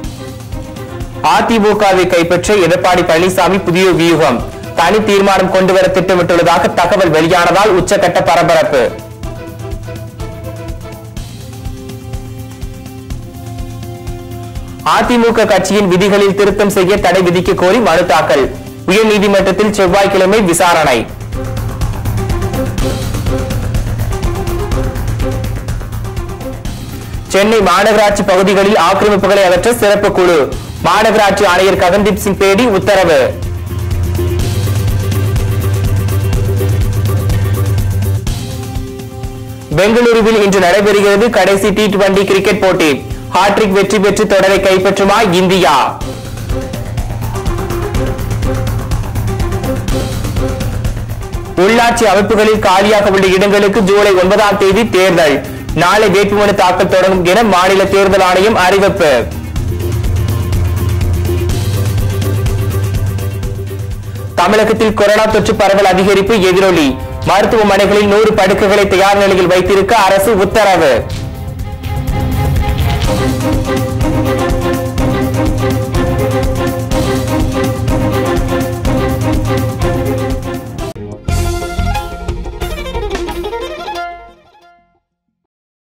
அதிமுகவை கைப்பற்ற எடப்பாடி பழனிசாமி புதிய வியூகம் தனி தீர்மானம் கொண்டுவர திட்டமிட்டுள்ளதாக தகவல் வெளியானதால் உச்சக்கட்ட பரபரப்பு அதிமுக கட்சியின் விதிகளில் திருத்தம் செய்ய தடை விதிக்க கோரி மனு தாக்கல் உயர்நீதிமன்றத்தில் செவ்வாய்க்கிழமை விசாரணை சென்னை மாநகராட்சி பகுதிகளில் ஆக்கிரமிப்புகளை அகற்ற சிறப்பு குழு மாநகராட்சி ஆணையர் ககன்தீப் சிங் பேடி உத்தரவு பெங்களூருவில் இன்று நடைபெறுகிறது கடைசி டி டுவெண்டி கிரிக்கெட் போட்டி ஹாட்ரிக் வெற்றி பெற்று தொடரை கைப்பற்றுமா இந்தியா உள்ளாட்சி அமைப்புகளில் காலியாக உள்ள இடங்களுக்கு ஜூலை ஒன்பதாம் தேதி தேர்தல் நாளை வேட்புமனு தாக்கல் தொடங்கும் என மாநில தேர்தல் ஆணையம் அறிவிப்பு தமிழகத்தில் கொரோனா தொற்று பரவல் அதிகரிப்பு எதிரொலி மருத்துவமனைகளில் நூறு படுக்கைகளை தயார் நிலையில் வைத்திருக்க அரசு உத்தரவு